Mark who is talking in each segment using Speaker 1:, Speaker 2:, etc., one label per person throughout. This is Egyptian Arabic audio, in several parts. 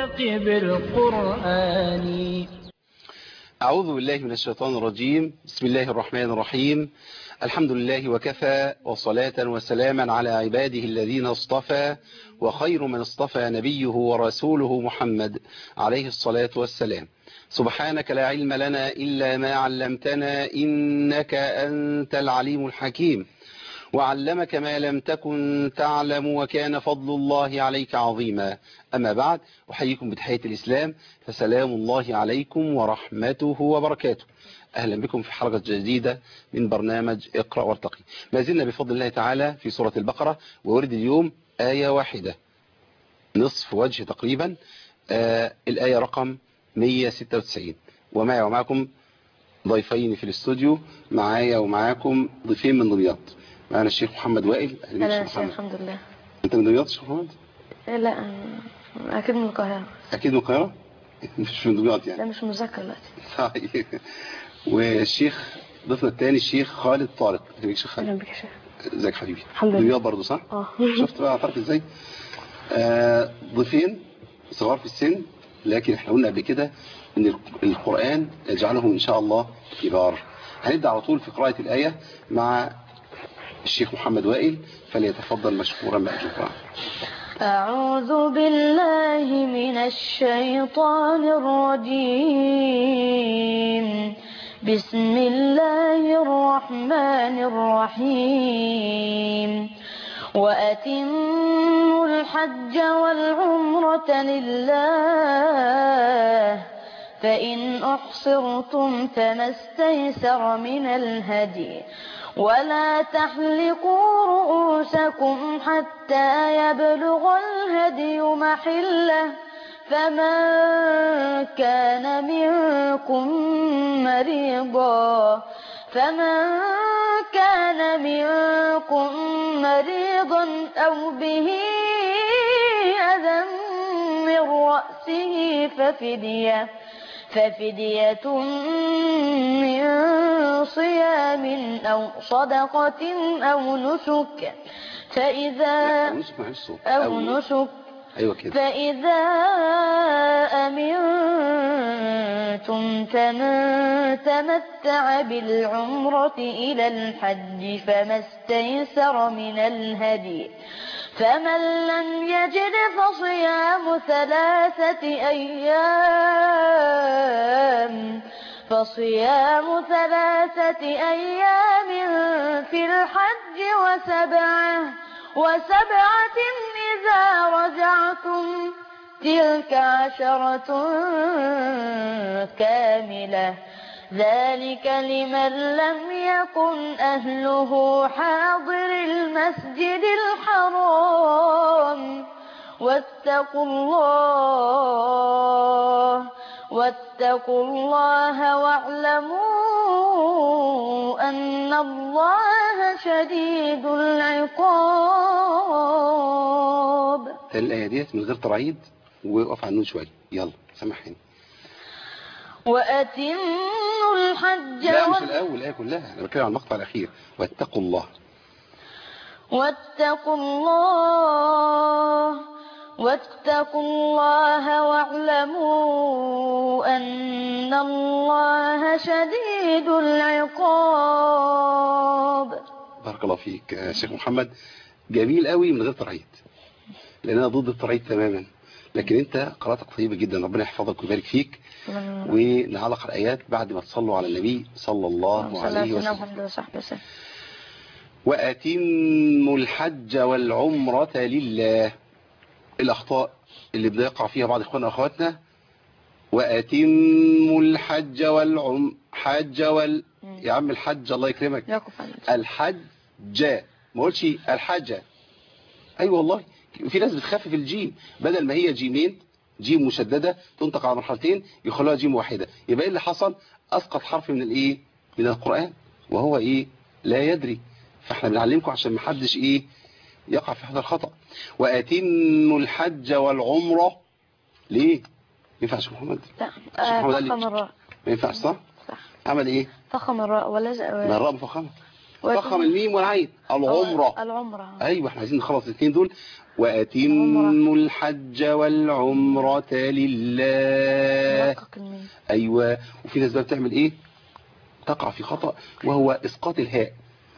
Speaker 1: فارتقب القرآن
Speaker 2: أعوذ بالله من الشيطان الرجيم بسم الله الرحمن الرحيم الحمد لله وكفى وصلاة وسلاما على عباده الذين اصطفى وخير من اصطفى نبيه ورسوله محمد عليه الصلاة والسلام سبحانك لا علم لنا إلا ما علمتنا إنك أنت العليم الحكيم وعلمك ما لم تكن تعلم وكان فضل الله عليك عظيما أما بعد أحييكم بتحية الإسلام فسلام الله عليكم ورحمته وبركاته أهلا بكم في حلقة جديدة من برنامج اقرأ وارتقي ما زلنا بفضل الله تعالى في سورة البقرة وورد اليوم آية واحدة نصف وجه تقريبا آه الآية رقم 196 ومعي ومعكم ضيفين في الاستوديو معايا ومعاكم ضيفين من دمياط معنا الشيخ محمد وائل أهلا بك
Speaker 3: انا
Speaker 2: شيخ
Speaker 3: شيخ
Speaker 2: محمد
Speaker 3: الحمد لله
Speaker 2: انت من دمياط يا شيخ محمد
Speaker 3: إيه لا أنا- اكيد من القاهره
Speaker 2: اكيد من القاهره مش من دمياط يعني
Speaker 3: لا مش مذاكر دلوقتي
Speaker 2: طيب والشيخ ضيفنا الثاني الشيخ خالد طارق اهلا بك شيخ
Speaker 3: اهلا
Speaker 2: خالد
Speaker 3: بك يا شيخ
Speaker 2: ازيك حبيبي
Speaker 3: الحمد لله.
Speaker 2: دمياط برضه صح
Speaker 3: اه
Speaker 2: شفت بقى طارق ازاي آه ضيفين صغار في السن لكن احنا قلنا قبل كده ان القرآن يجعلهم ان شاء الله كبار هنبدأ على طول في قراءة الآية مع الشيخ محمد وائل فليتفضل مشكورا مأجورا
Speaker 3: أعوذ بالله من الشيطان الرجيم بسم الله الرحمن الرحيم وأتموا الحج والعمرة لله فإن أحصرتم فما استيسر من الهدي ولا تحلقوا رؤوسكم حتى يبلغ الهدي محله فمن كان منكم مريضا فمن كان منكم مريضا أو به أذى من رأسه ففدية ففدية من صيام أو صدقة أو نسك فإذا
Speaker 2: نسك معلش صوت
Speaker 3: أو نسك
Speaker 2: ايوه كده
Speaker 3: فإذا أمنتم فمن تمتع بالعمرة إلى الحج فما استيسر من الهدي فمن لم يجد فصيام ثلاثة أيام فصيام ثلاثة أيام في الحج وسبعة وسبعة إذا رجعتم تلك عشرة كاملة ذلك لمن لم يكن أهله حاضر المسجد الحرام واتقوا الله واتقوا الله واعلموا أن الله شديد العقاب
Speaker 2: الآية ديت من غير ترعيد وقف على النون شوية يلا سامحني
Speaker 3: وأتموا الحج
Speaker 2: لا مش
Speaker 3: وال-
Speaker 2: الأول الآية كلها أنا بتكلم عن المقطع الأخير واتقوا الله
Speaker 3: واتقوا الله واتقوا الله واعلموا أن الله شديد العقاب
Speaker 2: بارك الله فيك يا شيخ محمد جميل قوي من غير ترعيد لأن أنا ضد الترعيد تماما لكن أنت قراءتك طيبة جدا ربنا يحفظك ويبارك فيك ونعلق الآيات بعد ما تصلوا على النبي صلى الله عليه وسلم
Speaker 3: محمد وصحبه وسلم
Speaker 2: وأتموا الحج والعمرة لله الأخطاء اللي بيقع فيها بعض إخواننا وأخواتنا وأتموا الحج والعم حج وال يا عم الحج الله يكرمك
Speaker 3: يقف على
Speaker 2: الحج ما قلتش الحجة أيوة والله في ناس بتخفف الجيم بدل ما هي جيمين جيم مشددة تنطق على مرحلتين يخلوها جيم واحدة يبقى ايه اللي حصل أسقط حرف من الإيه من القرآن وهو إيه لا يدري فاحنا بنعلمكم عشان ما حدش إيه يقع في هذا الخطأ وأتموا الحج والعمرة ليه ما ينفعش محمد
Speaker 3: لا
Speaker 2: عشان محمد
Speaker 3: آه،
Speaker 2: قال لي-
Speaker 3: فخم الراء
Speaker 2: ما ينفعش صح
Speaker 3: صح
Speaker 2: عمل إيه
Speaker 3: فخم الراء ولا
Speaker 2: ما الراء مفخمة فخم الميم والعين العمرة
Speaker 3: العمرة
Speaker 2: ايوه احنا عايزين نخلص الاثنين دول واتموا الحج والعمرة لله
Speaker 3: مرقق الميم
Speaker 2: ايوه وفي ناس بقى بتعمل ايه تقع في خطأ وهو اسقاط الهاء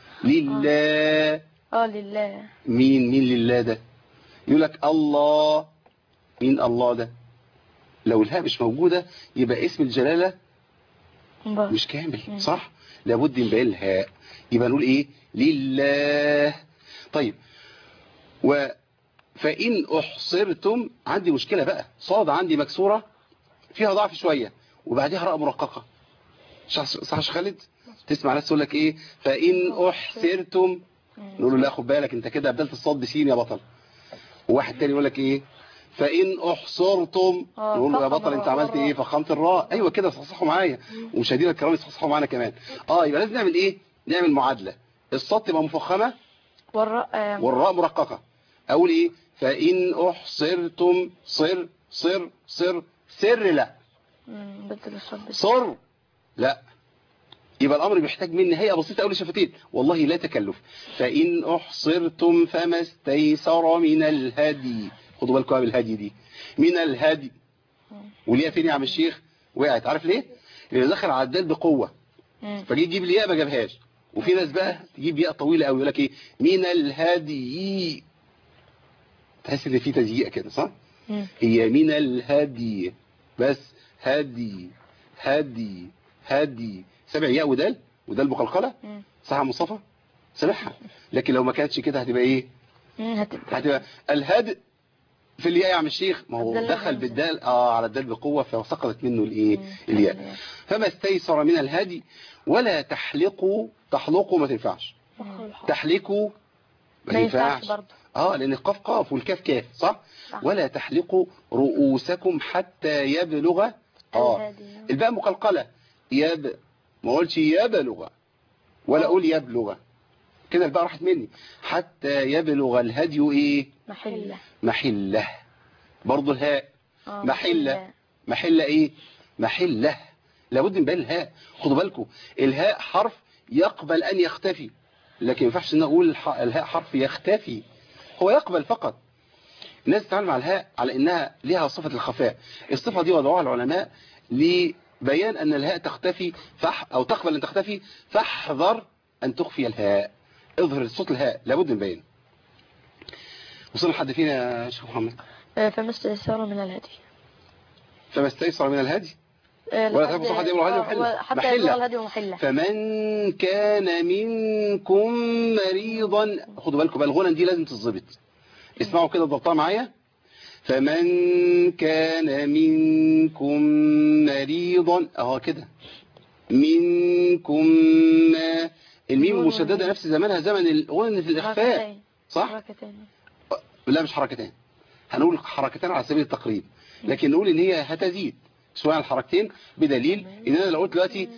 Speaker 2: لله
Speaker 3: اه لله
Speaker 2: مين مين لله ده يقول لك الله مين الله ده لو الهاء مش موجودة يبقى اسم الجلالة
Speaker 3: الله.
Speaker 2: مش كامل
Speaker 3: مم.
Speaker 2: صح لابد من بيان الهاء يبقى نقول ايه لله طيب و فإن أحصرتم عندي مشكلة بقى صاد عندي مكسورة فيها ضعف شوية وبعديها راء مرققة صح صح يا شيخ خالد تسمع ناس تقول لك ايه فإن أحصرتم نقول له لا خد بالك انت كده بدلت الصاد بسين يا بطل وواحد تاني يقول لك ايه فإن أحصرتم
Speaker 3: آه،
Speaker 2: نقول له يا
Speaker 3: فخم
Speaker 2: بطل انت
Speaker 3: الراء.
Speaker 2: عملت ايه فخمت الراء ايوه كده صحصحوا معايا ومشاهدينا الكرام يصحصحوا معانا كمان اه يبقى لازم نعمل ايه نعمل معادلة الصاد تبقى مفخمة
Speaker 3: والراء آه،
Speaker 2: والراء مرققة اقول ايه فإن أحصرتم صر صر صر سر لا
Speaker 3: مم، بدل الصاد بس.
Speaker 2: صر لا يبقى الأمر بيحتاج مني هيئة بسيطة أول شفتين والله لا تكلف فإن أحصرتم فما استيسر من الهدي خدوا بالكم بقى بالهدي دي من الهدي وليه فين يا عم الشيخ وقعت عارف ليه لأنه دخل على الدال بقوة
Speaker 3: مم.
Speaker 2: فجي يجيب الياء ما جابهاش وفي ناس بقى تجيب ياء طويلة قوي يقول لك ايه من الهدي تحس ان في تزييق كده صح
Speaker 3: مم.
Speaker 2: هي من الهدي بس هدي هدي هدي سامع ياء ودال ودال مقلقلة
Speaker 3: مم.
Speaker 2: صح يا مصطفى سامعها لكن لو ما كانتش كده هتبقى ايه
Speaker 3: مم، هتبقى
Speaker 2: هتبقى الهد في الياء يا عم الشيخ ما هو
Speaker 3: الدال
Speaker 2: دخل
Speaker 3: الهمزة.
Speaker 2: بالدال اه على الدال بقوة فسقطت منه الايه
Speaker 3: مم.
Speaker 2: الياء فما استيسر من الهدي ولا تحلقوا تحلقوا ما تنفعش تحلقوا ما
Speaker 3: ما ينفعش
Speaker 2: ينفعش
Speaker 3: برضه
Speaker 2: اه لان القاف قاف والكاف كاف صح
Speaker 3: صح.
Speaker 2: ولا تحلقوا رؤوسكم حتى يبلغ اه
Speaker 3: الهادي.
Speaker 2: الباء مقلقلة يب ما قلتش يبلغ ولا اقول يبلغ كده الباء راحت مني حتى يبلغ الهدي ايه
Speaker 3: محلة
Speaker 2: محله برضه الهاء
Speaker 3: آه،
Speaker 2: محلة محلة ايه محلة لابد من بيان الهاء خدوا بالكم الهاء حرف يقبل ان يختفي لكن ما ينفعش ان اقول الح- الهاء حرف يختفي هو يقبل فقط الناس تتعامل مع الهاء على انها لها صفة الخفاء الصفة دي وضعوها العلماء لبيان ان الهاء تختفي فح او تقبل ان تختفي فاحذر ان تخفي الهاء اظهر صوت الهاء لابد من بيان وصلنا لحد فينا يا شيخ محمد
Speaker 3: آه، فما استيسر من الهدي
Speaker 2: فما استيسر من الهدي
Speaker 3: آه،
Speaker 2: ولا
Speaker 3: لحد-
Speaker 2: تحب صح هدي ولا هدي
Speaker 3: آه،
Speaker 2: محلة.
Speaker 3: حتى
Speaker 2: محلة.
Speaker 3: يبلغ الهدي ومحلة
Speaker 2: فمن كان منكم مريضا خدوا بالكم بقى الغنى دي لازم تتظبط اسمعوا كده ضبطها معايا فمن كان منكم مريضا اهو كده منكم ما الميم المشددة نفس زمانها زمن الغنى في الإخفاء
Speaker 3: حركتين.
Speaker 2: صح؟
Speaker 3: حركتين
Speaker 2: لا مش حركتين هنقول حركتين على سبيل التقريب لكن نقول ان هي هتزيد شوية على الحركتين بدليل ان انا لو قلت دلوقتي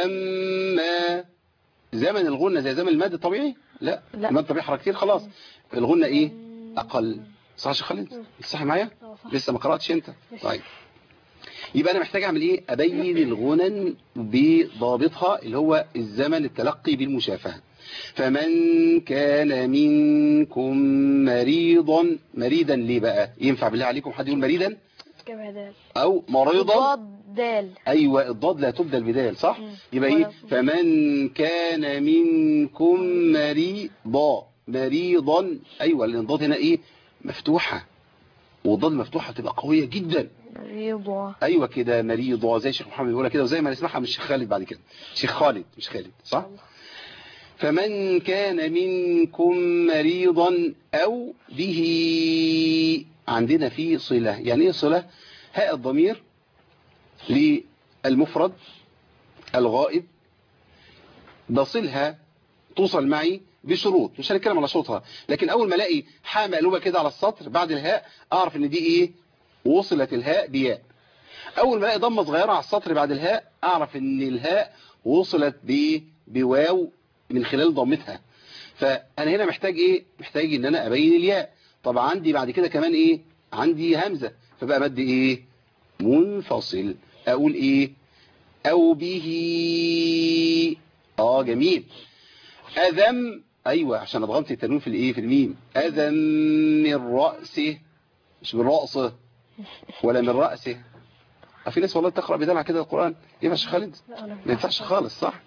Speaker 2: اما زمن الغنة زي زمن المد الطبيعي لا,
Speaker 3: لا.
Speaker 2: المد الطبيعي حركتين خلاص الغنة ايه اقل صح يا شيخ خالد صح معايا لسه ما قرأتش انت طيب يبقى انا محتاج اعمل ايه ابين الغنن بضابطها اللي هو الزمن التلقي بالمشافهة فمن كان منكم مريضا مريضا ليه بقى ينفع بالله عليكم حد يقول مريضا
Speaker 3: كما دال
Speaker 2: او مريضا
Speaker 3: ضاد دال
Speaker 2: ايوه الضاد لا تبدل بدال صح
Speaker 3: مم.
Speaker 2: يبقى ايه
Speaker 3: ولا-
Speaker 2: فمن كان منكم مريضا مريضا ايوه لان الضاد هنا ايه مفتوحة والضاد مفتوحة تبقى قوية جدا
Speaker 3: مريضة
Speaker 2: ايوه كده مريضة زي شيخ محمد بيقولها كده وزي ما نسمعها من الشيخ خالد بعد كده شيخ خالد مش خالد صح فمن كان منكم مريضا او به عندنا في صلة يعني ايه صلة هاء الضمير للمفرد الغائب بصلها توصل معي بشروط مش هنتكلم على شروطها لكن اول ما الاقي حاء مقلوبه كده على السطر بعد الهاء اعرف ان دي ايه وصلت الهاء بياء اول ما الاقي ضمه صغيره على السطر بعد الهاء اعرف ان الهاء وصلت ب بواو من خلال ضمتها فانا هنا محتاج ايه محتاج ان انا ابين الياء طب عندي بعد كده كمان ايه عندي همزه فبقى مد ايه منفصل اقول ايه او به اه جميل أذم أيوة عشان أضغمت التنوين في الإيه في الميم أذم من رأسه مش من رأسه ولا من رأسه آه، في ناس والله تقرأ بدلع كده القرآن ينفع يا شيخ خالد ما ينفعش خالص صح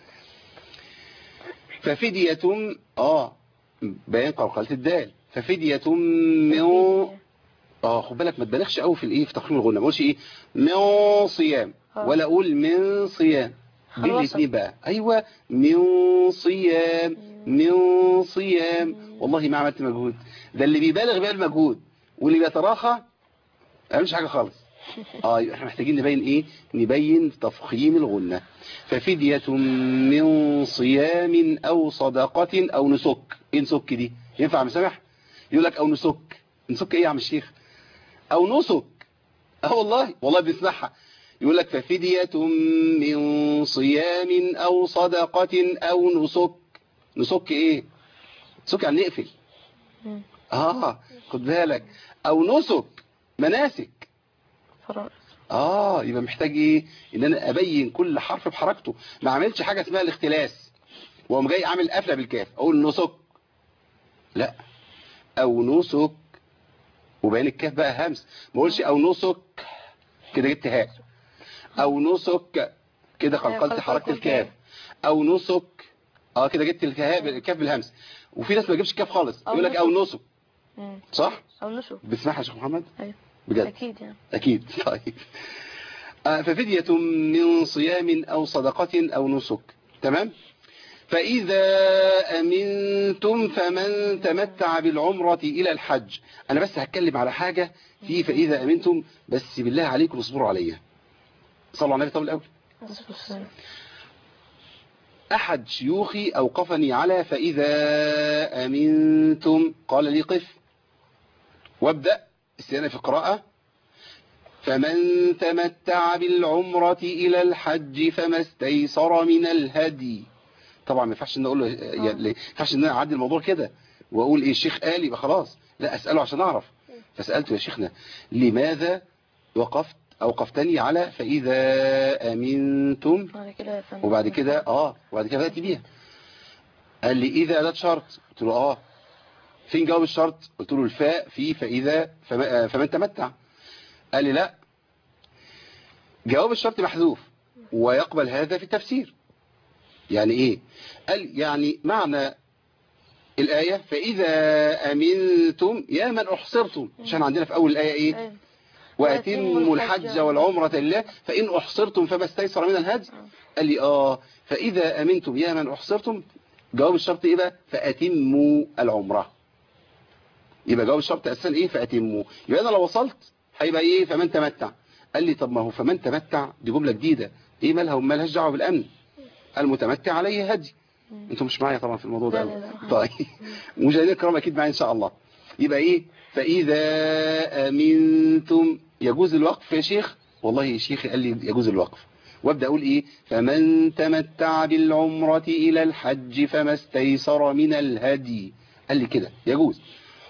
Speaker 2: ففدية اه بيان قلقلة الدال ففدية من اه خد بالك ما تبالغش قوي في الايه في تقرير الغنى ما اقولش ايه من صيام
Speaker 3: آه.
Speaker 2: ولا اقول من صيام دي
Speaker 3: خلصت.
Speaker 2: الاثنين بقى ايوه من صيام من صيام والله ما عملت مجهود ده اللي بيبالغ بقى المجهود واللي بيتراخى ما عملش حاجه خالص اه يبقى احنا محتاجين نبين ايه نبين تفخيم الغنة ففدية من صيام او صدقة او نسك ايه نسك دي ينفع مسامح يقول لك او نسك نسك ايه يا عم الشيخ او نسك اه والله والله بنسمعها يقول لك ففدية من صيام او صدقة او نسك نسك ايه نسك يعني نقفل
Speaker 3: مم.
Speaker 2: اه خد بالك او نسك مناسك
Speaker 3: فرائض
Speaker 2: اه يبقى محتاج ايه ان انا ابين كل حرف بحركته ما اعملش حاجه اسمها الاختلاس واقوم جاي عامل قفله بالكاف اقول نسك لا او نسك وبين الكاف بقى همس ما اقولش او نسك كده جبت هاء او نسك كده قلقلت
Speaker 3: قلقلت
Speaker 2: حركه
Speaker 3: الكاف.
Speaker 2: الكاف او نسك اه كده جبت الكاف الكاف بالهمس وفي ناس ما يجيبش الكاف خالص
Speaker 3: أو
Speaker 2: يقول لك او نسك
Speaker 3: مم.
Speaker 2: صح
Speaker 3: او نشوف
Speaker 2: بتسمعها يا شيخ محمد
Speaker 3: ايوه
Speaker 2: بجد
Speaker 3: اكيد يعني
Speaker 2: أكيد طيب آه، ففدية من صيام أو صدقة أو نسك تمام فإذا أمنتم فمن تمتع بالعمرة إلى الحج أنا بس هتكلم على حاجة في فإذا أمنتم بس بالله عليكم اصبروا عليا صلوا على النبي طب الأول
Speaker 3: الصلاة والسلام.
Speaker 2: أحد شيوخي أوقفني على فإذا أمنتم قال لي قف وابدأ استئناف في القراءة فمن تمتع بالعمرة إلى الحج فما استيسر من الهدي طبعا ما ينفعش ان اقول له يعني ما ينفعش ان انا اعدي الموضوع كده واقول ايه الشيخ قال يبقى خلاص لا اساله عشان اعرف فسالته يا شيخنا لماذا وقفت اوقفتني على فاذا امنتم
Speaker 3: بعد كده فن-
Speaker 2: وبعد كده اه وبعد كده بدات بيها قال لي اذا ده شرط قلت له اه فين جواب الشرط قلت له الفاء في فاذا فما- آه، فمن تمتع قال لي لا جواب الشرط محذوف ويقبل هذا في التفسير يعني ايه قال يعني معنى الآية فإذا أمنتم يا من أحصرتم عشان عندنا في أول الآية إيه
Speaker 3: أيوة.
Speaker 2: وأتموا الحج والعمرة لله فإن أحصرتم فما استيسر من الهدي قال لي آه فإذا أمنتم يا من أحصرتم جواب الشرط إيه بقى فأتموا العمرة يبقى جواب الشرط أساسا إيه فأتموا يبقى أنا لو وصلت هيبقى إيه فمن تمتع قال لي طب ما هو فمن تمتع دي جملة جديدة إيه مالها ومالهاش دعوة بالأمن المتمتع عليه هدي انتم مش معايا طبعا في الموضوع ده
Speaker 3: لا،
Speaker 2: أوي.
Speaker 3: لا، لا.
Speaker 2: طيب مشاهدينا الكرام اكيد معايا ان شاء الله يبقى ايه فاذا امنتم يجوز الوقف يا شيخ والله يا شيخي قال لي يجوز الوقف وابدا اقول ايه فمن تمتع بالعمره الى الحج فما استيسر من الهدي قال لي كده يجوز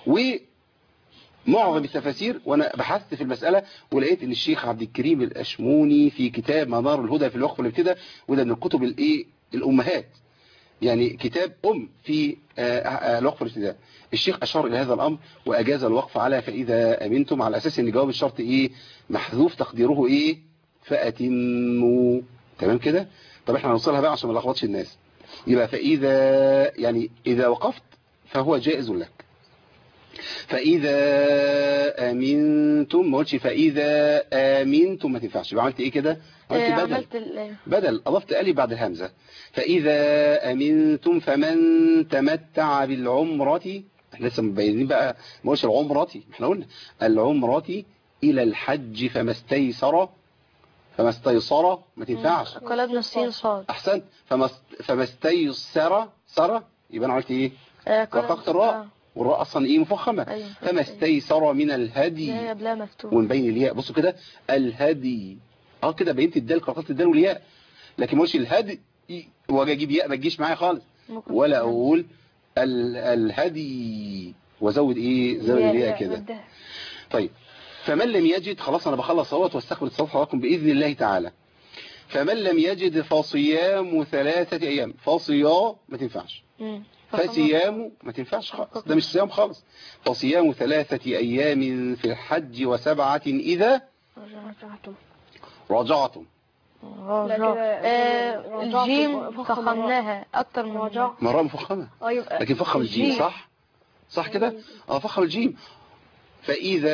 Speaker 2: ومعظم التفاسير وانا بحثت في المساله ولقيت ان الشيخ عبد الكريم الاشموني في كتاب منار الهدى في الوقف والابتداء وده من الكتب الايه الامهات يعني كتاب أم في آه، آه، الوقف والابتداء الشيخ أشار إلى هذا الأمر وأجاز الوقف على فإذا أمنتم على أساس أن جواب الشرط إيه محذوف تقديره إيه فأتموا تمام كده طب احنا هنوصلها بقى عشان ما نلخبطش الناس يبقى فإذا يعني إذا وقفت فهو جائز لك فإذا أمنتم ما قلتش فإذا آمنتم ما تنفعش يبقى عملت إيه كده
Speaker 3: آه،
Speaker 2: عملت بدل
Speaker 3: عملت ال-
Speaker 2: بدل أضفت ألف بعد الهمزة فإذا أمنتم فمن تمتع بالعمرة احنا لسه مبينين بقى ما قلش العمرة احنا قلنا العمرة إلى الحج فما استيسر فما استيسر ما تنفعش
Speaker 3: قلبنا السين صاد
Speaker 2: أحسنت فما است- فما استيسر سر يبقى أنا عملت إيه
Speaker 3: آه، قلب-
Speaker 2: رققت الراء
Speaker 3: آه،
Speaker 2: والراء أصلا إيه مفخمة
Speaker 3: أيوة.
Speaker 2: فما استيسر من الهدي
Speaker 3: لا بلا مفتوح
Speaker 2: ونبين الياء بصوا كده الهدي اه كده بينت الدال قرطت الدال والياء لكن مش الهدي واجي اجيب ياء ما تجيش معايا خالص
Speaker 3: ممكن
Speaker 2: ولا
Speaker 3: تكون
Speaker 2: اقول ال الهدي وازود ايه زود
Speaker 3: ياء-
Speaker 2: الياء
Speaker 3: ياء
Speaker 2: كده
Speaker 3: مدها.
Speaker 2: طيب فمن لم يجد خلاص انا بخلص اهوت واستقبل اتصال حضراتكم باذن الله تعالى فمن لم يجد فصيام ثلاثة أيام فصيام ما تنفعش
Speaker 3: مم.
Speaker 2: فصيام ما تنفعش خالص ده مش صيام خالص فصيام ثلاثة أيام في الحج وسبعة إذا
Speaker 3: رجعتم
Speaker 2: رجعتم
Speaker 3: رجع آه،
Speaker 4: رجعتم
Speaker 3: الجيم
Speaker 4: فخم
Speaker 3: فخمناها أكتر من
Speaker 4: رجع.
Speaker 2: مرة مفخمة
Speaker 4: اه يبقى
Speaker 2: لكن فخم الجيم
Speaker 3: الجيم.
Speaker 2: صح صح كده اه فخم الجيم فإذا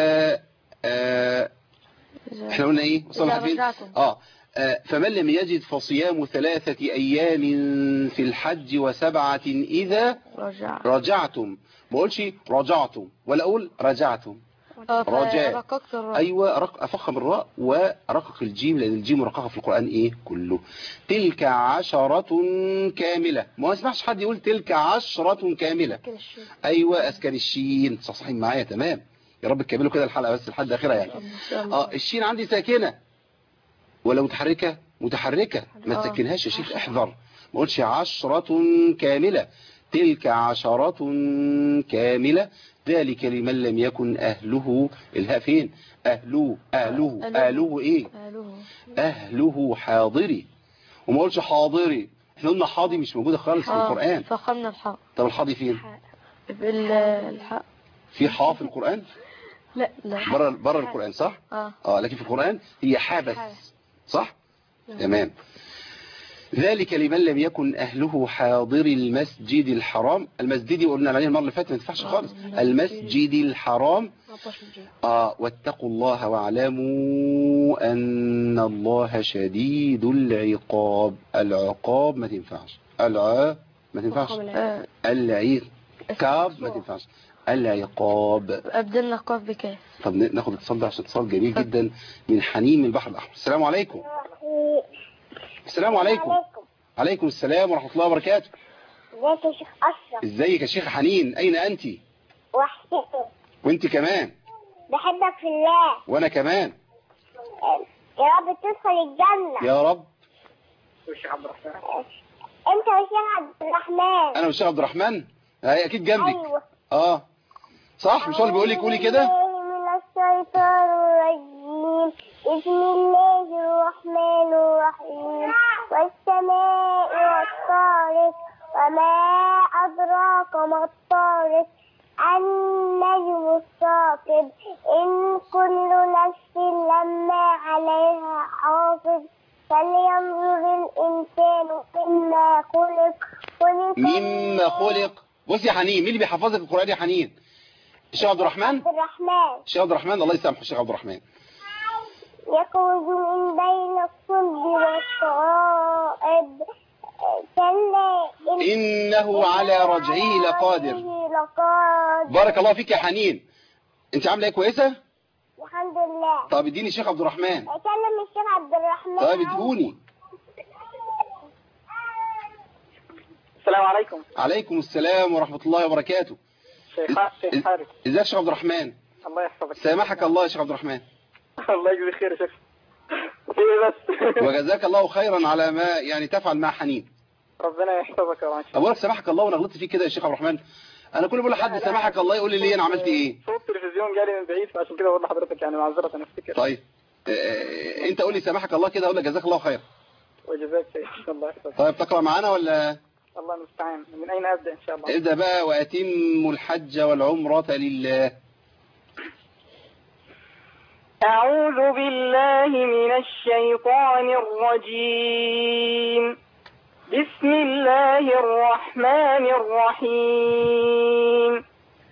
Speaker 2: آه احنا قلنا ايه وصلنا
Speaker 3: إذا
Speaker 2: فين
Speaker 3: رجعتم.
Speaker 2: اه آه، فمن لم يجد فصيام ثلاثة أيام في الحج وسبعة إذا
Speaker 3: رجع
Speaker 2: رجعتم ما اقولش رجعتم ولا أقول رجعتم
Speaker 3: آه،
Speaker 2: رجاء.
Speaker 3: فرققت الراء
Speaker 2: أيوة رق أفخم الراء ورقق الجيم لأن الجيم مرققة في القرآن إيه كله تلك عشرة كاملة ما اسمعش حد يقول تلك عشرة كاملة
Speaker 4: كده الشيء
Speaker 2: أيوة أسكن الشين صحصحين معايا تمام يا رب تكملوا كده الحلقة بس لحد آخرها يعني
Speaker 3: إن شاء الله
Speaker 2: اه الشين عندي ساكنة ولا متحركة متحركة ما
Speaker 3: آه.
Speaker 2: تسكنهاش يا شيخ احذر ما قلتش عشرة كاملة تلك عشرة كاملة ذلك لمن لم يكن أهله الهاء فين أهله أهله
Speaker 3: أهله.
Speaker 2: أهله إيه
Speaker 3: قالوه
Speaker 2: أهله حاضري وما قلتش حاضري احنا قلنا حاضي مش موجودة خالص في
Speaker 3: آه،
Speaker 2: القرآن
Speaker 3: فخمنا الحاء
Speaker 2: طب الحاضي فين
Speaker 3: بالحاء
Speaker 2: في حاء في القرآن
Speaker 3: لا لا
Speaker 2: بره بره القرآن صح
Speaker 3: اه
Speaker 2: اه لكن في القرآن هي حاء بس صح تمام ذلك لمن لم يكن أهله حاضر المسجد الحرام المسجد قلنا عليه المرة اللي فاتت ما تنفعش خالص المسجد الحرام
Speaker 4: 14 جنيه
Speaker 2: آه واتقوا الله واعلموا أن الله شديد العقاب العقاب ما تنفعش الع ما تنفعش
Speaker 3: آه،
Speaker 2: العقاب ما تنفعش العقاب
Speaker 3: أبدلنا قاف بكاف
Speaker 2: طب ناخد اتصال ده عشان اتصال جميل جدا من حنين من البحر الأحمر السلام عليكم السلام عليكم عليكم السلام ورحمة الله وبركاته
Speaker 5: ازيك يا شيخ اشرف
Speaker 2: ازيك يا شيخ حنين اين انت
Speaker 5: وحشتك
Speaker 2: وانت كمان
Speaker 5: بحبك في الله
Speaker 2: وانا كمان
Speaker 5: يا رب تدخل الجنة
Speaker 2: يا رب
Speaker 5: انت وشيخ عبد الرحمن
Speaker 2: انا والشيخ عبد الرحمن هي اكيد جنبك
Speaker 5: ايوه
Speaker 2: اه صح مش هو اللي بيقول لك قولي كده
Speaker 5: أعوذ بالله من الشيطان الرجيم بسم الله الرحمن الرحيم والسماء والطارق وما أدراك ما الطارق النجم الثاقب إن كل نفس لما عليها حافظ فلينظر الإنسان مما خلق خلق
Speaker 2: مما خلق بص يا حنين مين اللي بيحفظك القرآن يا حنين الشيخ عبد الرحمن
Speaker 5: عبد الرحمن
Speaker 2: الشيخ عبد الرحمن الله يسامحه الشيخ عبد الرحمن
Speaker 5: يخرج من بين الصلب والترائب كلا إن-
Speaker 2: انه على رجعه لقادر
Speaker 5: رجعه لقادر
Speaker 2: بارك الله فيك يا حنين انت عامله ايه كويسه
Speaker 5: الحمد لله
Speaker 2: طب اديني الشيخ عبد الرحمن
Speaker 5: أكلم الشيخ عبد الرحمن
Speaker 2: طيب ادهوني
Speaker 6: السلام عليكم
Speaker 2: عليكم السلام ورحمة الله وبركاته
Speaker 6: شيخ شيخ حارث
Speaker 2: ازيك يا شيخ عبد الرحمن
Speaker 6: الله يحفظك
Speaker 2: سامحك الله يا شيخ عبد الرحمن
Speaker 6: الله يجزيك خير يا شيخ في إيه بس
Speaker 2: وجزاك الله خيرا على ما يعني تفعل مع حنين
Speaker 6: ربنا يحفظك يا رب
Speaker 2: أقول لك سامحك الله وانا غلطت فيك كده يا شيخ عبد الرحمن انا كل ما بقول لحد سامحك الله يقول لي ليه انا عملت ايه
Speaker 6: صوت التلفزيون جالي من بعيد فعشان كده بقول لحضرتك يعني معذرة انا افتكر
Speaker 2: طيب آه، انت قول لي سامحك الله كده اقول لك جزاك الله خير
Speaker 6: وجزاك خير الله يحفظك
Speaker 2: طيب تقرا معانا ولا
Speaker 6: الله المستعان من اين ابدا ان شاء الله
Speaker 2: ابدا بقى واتموا الحج والعمرة لله
Speaker 6: أعوذ بالله من الشيطان الرجيم بسم الله الرحمن الرحيم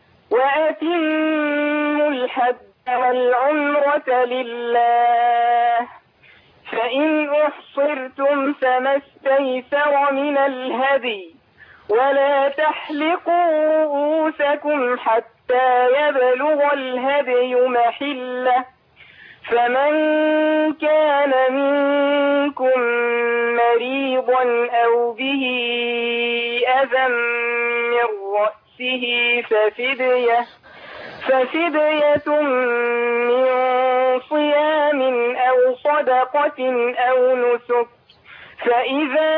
Speaker 6: وأتموا الحج والعمرة لله فإن أحصرتم فما استيسر من الهدي ولا تحلقوا رؤوسكم حتى يبلغ الهدي محله فمن كان منكم مريضا أو به أذى من رأسه ففدية ففدية من صيام أو صدقة أو نسك فإذا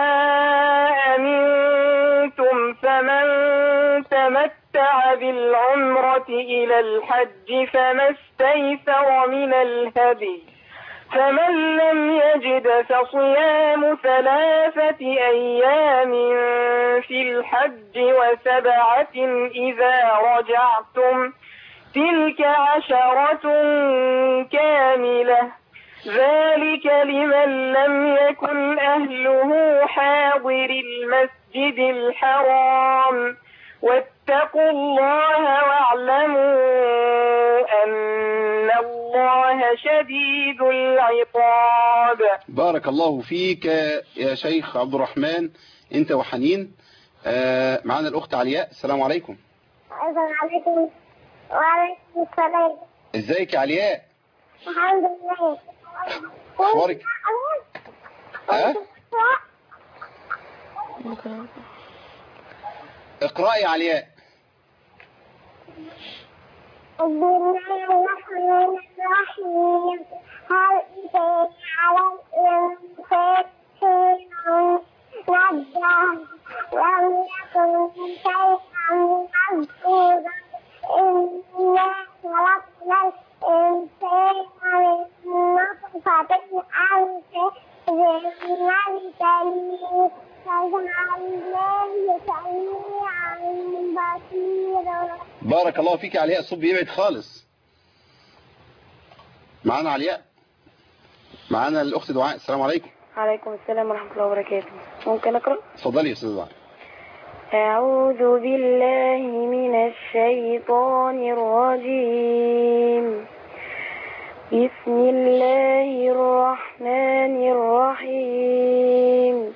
Speaker 6: أمنتم فمن تمتع بالعمرة إلى الحج فما استيسر من الهدي
Speaker 4: فمن لم يجد فصيام ثلاثة أيام في الحج وسبعة إذا رجعتم تلك عشرة كاملة ذلك لمن لم يكن أهله حاضر المسجد الحرام واتقوا الله واعلموا أن الله شديد العقاب
Speaker 2: بارك الله فيك يا شيخ عبد الرحمن انت وحنين آه معنا الاخت علياء السلام عليكم
Speaker 5: السلام عليكم وعليكم السلام
Speaker 2: ازيك يا علياء
Speaker 5: الحمد لله
Speaker 2: اخبارك ها
Speaker 3: ممكن
Speaker 2: اقرأي يا علياء
Speaker 5: بسم الله الرحمن الرحيم هل أتى على الإنسان حين نجاه لم يكن شيئا مذكورا إنا خلقنا الإنسان من نطفة أمشاج نبتليه فجعلناه سميعا بصيرا
Speaker 2: بارك الله فيك يا علياء الصوت بيبعد خالص معانا علياء معانا الاخت دعاء السلام عليكم
Speaker 3: عليكم السلام ورحمة الله وبركاته ممكن أقرأ
Speaker 2: اتفضلي يا استاذ دعاء
Speaker 3: أعوذ بالله من الشيطان الرجيم بسم الله الرحمن الرحيم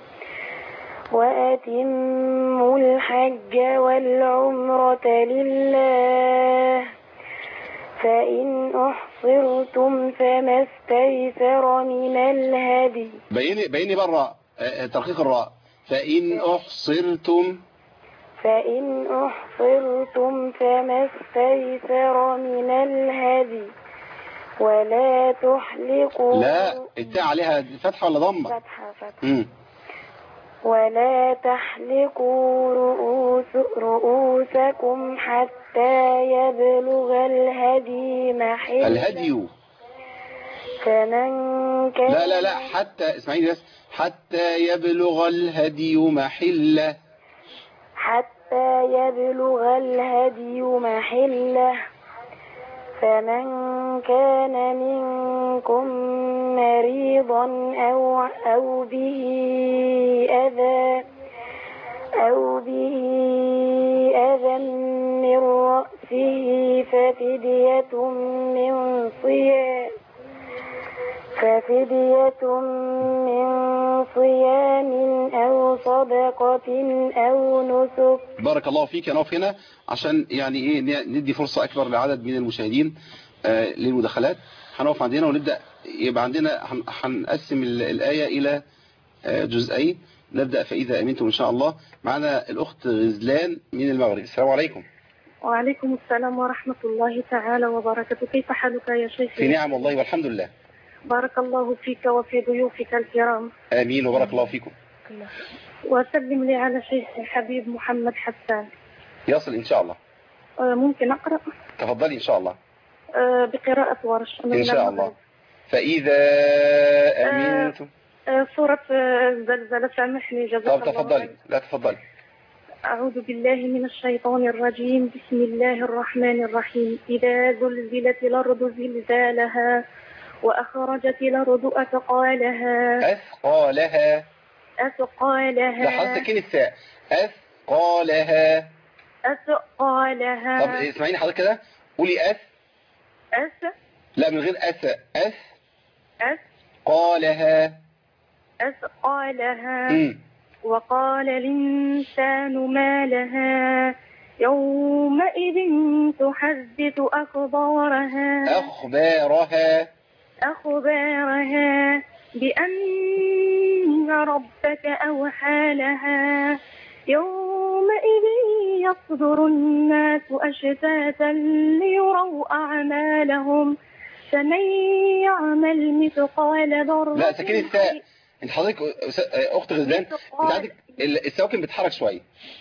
Speaker 3: وأتموا الحج والعمرة لله فإن أحصرتم فما استيسر من الهدي
Speaker 2: بيني بيني بقى الراء آه، ترقيق الراء فإن أحصرتم
Speaker 3: فإن أحصرتم فما استيسر من الهدي ولا تحلقوا
Speaker 2: لا التاء عليها فتحة ولا ضمة
Speaker 3: فتحة فتحة
Speaker 2: مم.
Speaker 3: ولا تحلقوا رؤوس رؤوسكم حتى يبلغ الهدي محله
Speaker 2: الهدي
Speaker 3: فمن كان
Speaker 2: لا لا لا حتى اسمعيني بس حتى يبلغ الهدي محله
Speaker 3: حتى يبلغ الهدي محله فمن كان منكم مريضا أو, أو به أذى أو به أذى من رأسه ففدية من صيام ففدية من صيام أو صدقة أو نسك
Speaker 2: بارك الله فيك نقف هنا عشان يعني ايه ن- ندي فرصة اكبر لعدد من المشاهدين آه للمداخلات هنقف عندنا ونبدأ يبقى عندنا هن- هنقسم ال- الآية إلى آه جزئين نبدأ فإذا أمنتم إن شاء الله معنا الأخت غزلان من المغرب السلام عليكم
Speaker 7: وعليكم السلام ورحمة الله تعالى وبركاته كيف حالك يا شيخ
Speaker 2: في نعم والله والحمد لله
Speaker 7: بارك الله فيك وفي ضيوفك الكرام
Speaker 2: آمين وبارك الله فيكم
Speaker 7: وسلم لي على شيخ الحبيب محمد حسان
Speaker 2: يصل إن شاء الله
Speaker 7: آه، ممكن أقرأ
Speaker 2: تفضلي إن شاء الله
Speaker 7: آه، بقراءة ورش من
Speaker 2: إن شاء
Speaker 7: المغرب.
Speaker 2: الله فإذا أمنتم
Speaker 7: آه، سورة آه، الزلزلة سامحني جزاك
Speaker 2: طب
Speaker 7: الله
Speaker 2: تفضلي
Speaker 7: خير.
Speaker 2: لا تفضلي
Speaker 7: أعوذ بالله من الشيطان الرجيم بسم الله الرحمن الرحيم إذا زلزلت الأرض زلزالها وأخرجت الأرض أثقالها
Speaker 2: أثقالها
Speaker 7: أثقالها
Speaker 2: ده حضرتك سكين الساء أثقالها
Speaker 7: أثقالها
Speaker 2: طب اسمعيني حضرتك كده قولي أث
Speaker 7: أث
Speaker 2: لا من غير أث أث
Speaker 7: أث
Speaker 2: قالها
Speaker 7: أثقالها
Speaker 2: مم.
Speaker 7: وقال الإنسان ما لها يومئذ تحدث أخبارها
Speaker 2: أخبارها
Speaker 7: أخبارها بأن ربك أوحى لها يومئذ يصدر الناس أشتاتا ليروا أعمالهم فمن يعمل مثقال ذرة
Speaker 2: لا سكين الساء انت حضرتك أس- أخت غزلان انت عندك ال- السواكن بتتحرك شوية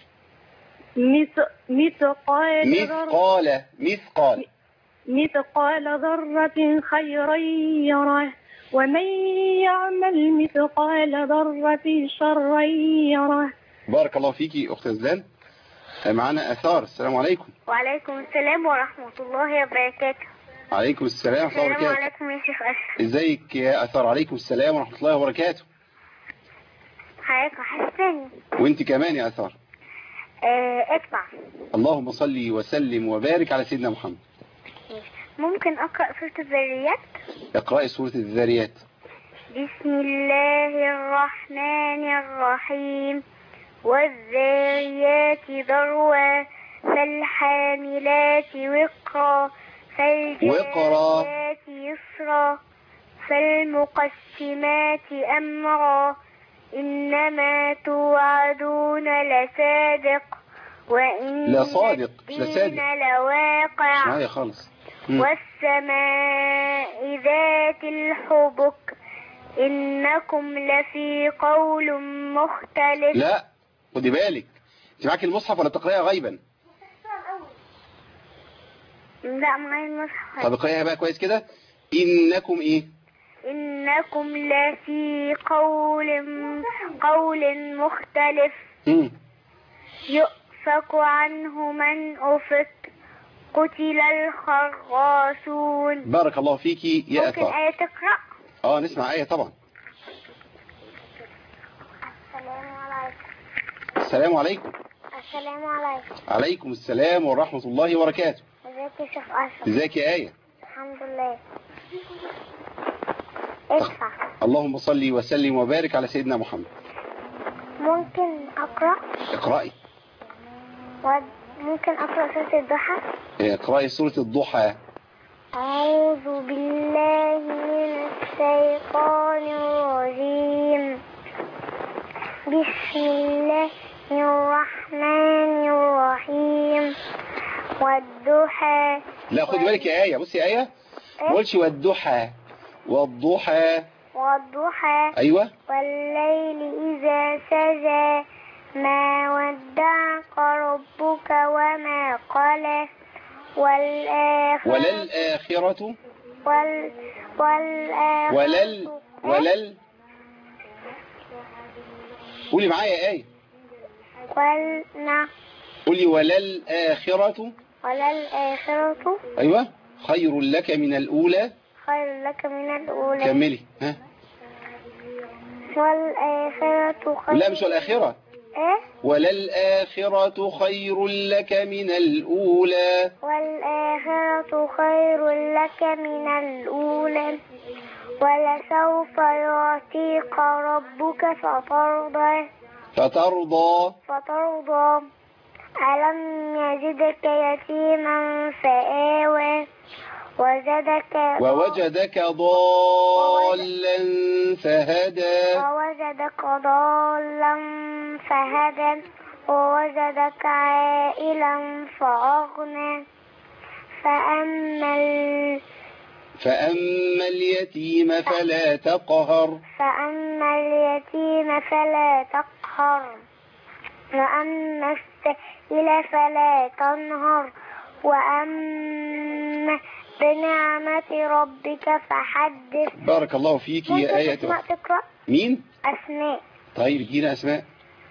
Speaker 7: مث- مثقال ذرة
Speaker 2: مثقال مثقال
Speaker 7: مثقال ذرة خيرا يره ومن يعمل مثقال ذرة شرا يره
Speaker 2: بارك الله فيكي أخت زلال معنا أثار السلام عليكم
Speaker 5: وعليكم السلام ورحمة الله وبركاته
Speaker 2: عليكم السلام ورحمة الله
Speaker 5: السلام
Speaker 2: وبركاته
Speaker 5: عليكم يا شيخ أشرف
Speaker 2: ازيك يا أثار عليكم السلام ورحمة الله وبركاته
Speaker 5: حضرتك وحشتني
Speaker 2: وانت كمان يا أثار
Speaker 5: آه، ادفع
Speaker 2: اللهم صل وسلم وبارك على سيدنا محمد
Speaker 5: ممكن أقرأ سورة الذريات
Speaker 2: اقرأي سورة الذاريات
Speaker 5: بسم الله الرحمن الرحيم والذاريات ذروا فالحاملات وقرا فالجاريات يسرا فالمقسمات أمرا إنما توعدون لصادق وإن
Speaker 2: لا صادق، مش
Speaker 5: الدين
Speaker 2: لصادق.
Speaker 5: لواقع
Speaker 2: معايا خالص مم.
Speaker 5: والسماء ذات الحبك إنكم لفي قول مختلف
Speaker 2: لا خدي بالك انت معاكي المصحف ولا تقرأيها غيبا
Speaker 5: لا معايا المصحف
Speaker 2: طب اقرأيها بقى كويس كده إنكم إيه
Speaker 5: إنكم لفي قول قول مختلف
Speaker 2: مم.
Speaker 5: يؤفك عنه من أفك قتل الخراصون
Speaker 2: بارك الله فيكي يا
Speaker 5: ممكن
Speaker 2: أثار
Speaker 5: آية تقرأ
Speaker 2: اه نسمع آية طبعا
Speaker 5: السلام عليكم
Speaker 2: السلام عليكم
Speaker 5: السلام عليكم
Speaker 2: عليكم السلام ورحمة الله وبركاته
Speaker 5: ازيك يا شيخ أشرف
Speaker 2: ازيك يا آية
Speaker 5: الحمد لله ادفع
Speaker 2: اللهم صل وسلم وبارك على سيدنا محمد
Speaker 5: ممكن أقرأ
Speaker 2: اقرأي
Speaker 5: ود- ممكن أقرأ سورة الضحى
Speaker 2: اقرأي سورة الضحى
Speaker 5: أعوذ بالله من الشيطان الرجيم بسم الله الرحمن الرحيم والضحى
Speaker 2: لا خدي بالك يا آية بصي يا آية ما قولش والضحى والضحى
Speaker 5: والضحى
Speaker 2: أيوة
Speaker 5: والليل إذا سجى ما ودعك ربك وما قلى والآخرة
Speaker 2: وللآخرة
Speaker 5: وال والآخرة
Speaker 2: ولل ولل قولي معايا يا آية
Speaker 5: والنا
Speaker 2: قولي وللآخرة
Speaker 5: وللآخرة
Speaker 2: أيوة خير لك من الأولى
Speaker 5: خير لك من الأولى
Speaker 2: كملي ها
Speaker 5: والآخرة خير
Speaker 2: لا مش والآخرة
Speaker 5: إيه؟
Speaker 2: وللآخرة خير لك من الأولى
Speaker 5: والآخرة خير لك من الأولى ولسوف يعطيك ربك فترضى
Speaker 2: فترضى
Speaker 5: فترضى ألم يجدك يتيما فآوى وجدك
Speaker 2: ووجدك ضالا فهدى
Speaker 5: ووجدك ضالا فهدى ووجدك عائلا فأغنى فأما ال...
Speaker 2: فأما اليتيم فلا تقهر
Speaker 5: فأما اليتيم فلا تقهر وأما السائل فلا تنهر وأما بنعمة ربك فحدث
Speaker 2: بارك الله فيك يا
Speaker 5: ممكن
Speaker 2: آية
Speaker 5: أسماء تقرأ
Speaker 2: مين؟
Speaker 5: أسماء
Speaker 2: طيب ادينا أسماء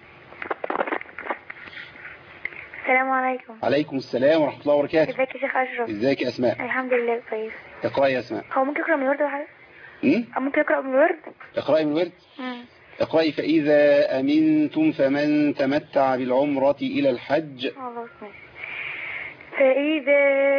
Speaker 7: السلام عليكم
Speaker 2: عليكم السلام ورحمة الله وبركاته
Speaker 7: ازيك يا شيخ أشرف
Speaker 2: ازيك يا أسماء
Speaker 7: الحمد لله كويس
Speaker 2: اقرأي يا أسماء
Speaker 7: هو ممكن يقرأ من الورد ولا حاجة؟
Speaker 2: م?
Speaker 7: أو ممكن يقرأ من الورد؟
Speaker 2: اقرأي من الورد
Speaker 7: مم.
Speaker 2: اقرأي فإذا أمنتم فمن تمتع بالعمرة إلى الحج
Speaker 7: خلاص ماشي. فإذا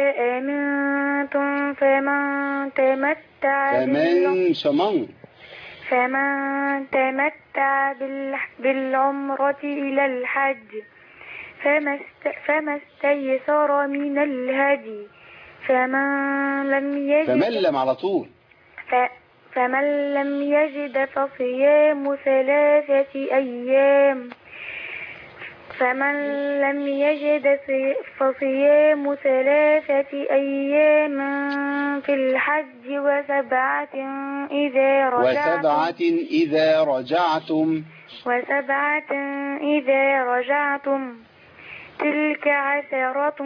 Speaker 7: آمنتم فمن تمتع بالعمرة
Speaker 2: فمن شمن
Speaker 7: فمن تمتع بال- بالعمرة إلى الحج فما است- فما استيسر من الهدي فمن لم يجد
Speaker 2: فملم على طول
Speaker 7: ف- فمن لم يجد فصيام ثلاثة أيام فمن لم يجد في- فصيام ثلاثة أيام في الحج وسبعة إذا رجعتم
Speaker 2: وسبعة إذا رجعتم
Speaker 7: وسبعة إذا رجعتم تلك عشرة